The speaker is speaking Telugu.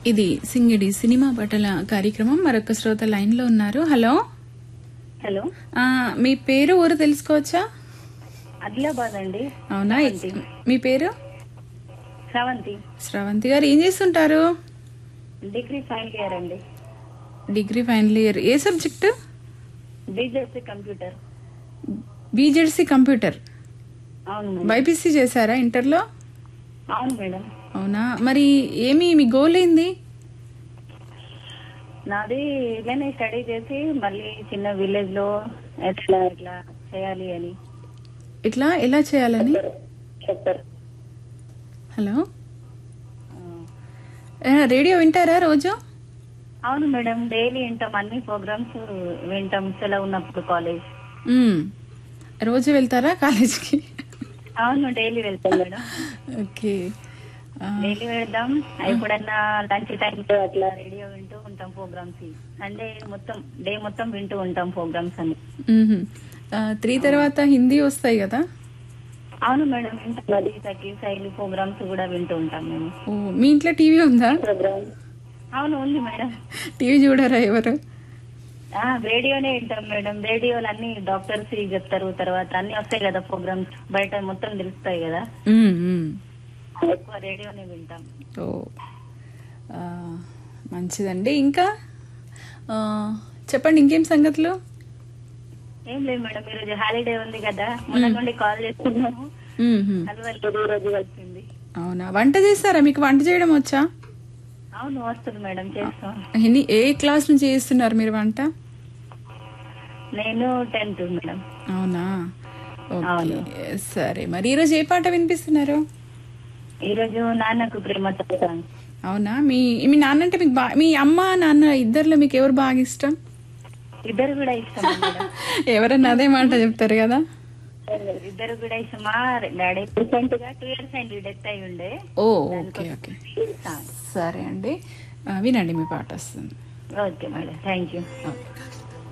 ఇది సింగిడి సినిమా పటల కార్యక్రమం మరొక శ్రోత లైన్ లో ఉన్నారు హలో హలో ఆ, మీ పేరు ఊరు తెలుసుకోవచ్చా ఆదిలాబాద్ అండి అవునా మీ పేరు శ్రవంతి శ్రవంతి గారు ఏం చేస్తుంటారు డిగ్రీ ఫైనల్ ఇయర్ అండి డిగ్రీ ఫైనల్ ఇయర్ ఏ subject BJP computer BZC computer అవును మేడం బైపీసీ చేశారా ఇంటర్లో అవును మేడం అవునా మరి ఏమి మీ గోల్ ఏంది నాది ఇలానే స్టడీ చేసి మళ్ళీ చిన్న విలేజ్ లో ఎట్లా ఎట్లా చేయాలి అని ఇట్లా ఎలా చేయాలని చెప్తారు హలో ఏ, రేడియో వింటారా రోజు అవును మేడం డైలీ వింటాం అన్ని ప్రోగ్రామ్స్ వింటాం సెలవు ఉన్నప్పుడు కాలేజ్ మ్మ్. రోజు వెళ్తారా కాలేజ్కి అవును డైలీ వెళ్తాం మేడం ఓకే ఆ, డైలీ వెళ్దాం ఎప్పుడన్నా లంచ్ టైం లో అట్లా రేడియో వింటూ ఉంటాం ప్రోగ్రామ్స్ సండే మొత్తం డే మొత్తం వింటూ ఉంటాం ప్రోగ్రామ్స్ అని మ్మ్. ఆ, త్రీ తర్వాత హిందీ వస్తాయి కదా అవును మేడం వింటాం అది సఖీ శైలి ప్రోగ్రామ్స్ కూడా వింటూ ఉంటాం మేము ఓ మీ ఇంట్లో టీవీ ఉందా ప్రోగ్రామ్ అవును ఉంది మేడం టీవీ చూడరా ఎవరు ఆ, రేడియోనే వింటాం మేడం రేడియోలు అన్ని డాక్టర్స్ చెప్తారు తర్వాత అన్ని వస్తాయి కదా ప్రోగ్రామ్స్ బయట మొత్తం తెలుస్తాయి కదా మ్మ్, మ్మ్. ఎక్కువ రేడియోనే వింటాం ఓ ఆ, మంచిదండి ఇంకా ఆ, చెప్పండి ఇంకేం సంగతులు ఏం లేదు మేడం ఈ రోజు హాలిడే ఉంది కదా మొన్న నుండి కాల్ చేస్తున్నాము మ్మ్, మ్మ్. అది వరకు ఈ రోజు వచ్చింది అవునా వంట చేస్తారా మీకు వంట చేయడం వచ్చా అవును వస్తుంది మేడం చేస్తాం ఎన్ని ఏ క్లాస్ నుంచి చేస్తున్నారు మీరు వంట నేను టెన్త్ మేడం అవునా ఓకే అవును. సరే మరి ఈరోజు ఏ పాట వినిపిస్తున్నారు ఈ రోజు నాన్నకు ప్రేమ సాంగ్ అవునా మీ మీ నాన్న అంటే మీకు బాగా మీ అమ్మ నాన్న ఇద్దరిలో మీకు ఎవరు బాగా ఇష్టం ఇద్దరు కూడా ఇష్టం మేడం ఎవరన్నా అదే మాట చెప్తారు కదా ఇద్దరు కూడా ఇష్టమా డాడీ రీసెంట్ గా టూ ఇయర్స్ అయింది డెత్ అయి ఉండే ఓ ఓకే ఓకే సరే అండి ఆ, వినండి మీ పాట వస్తుంది okay madam thank you okay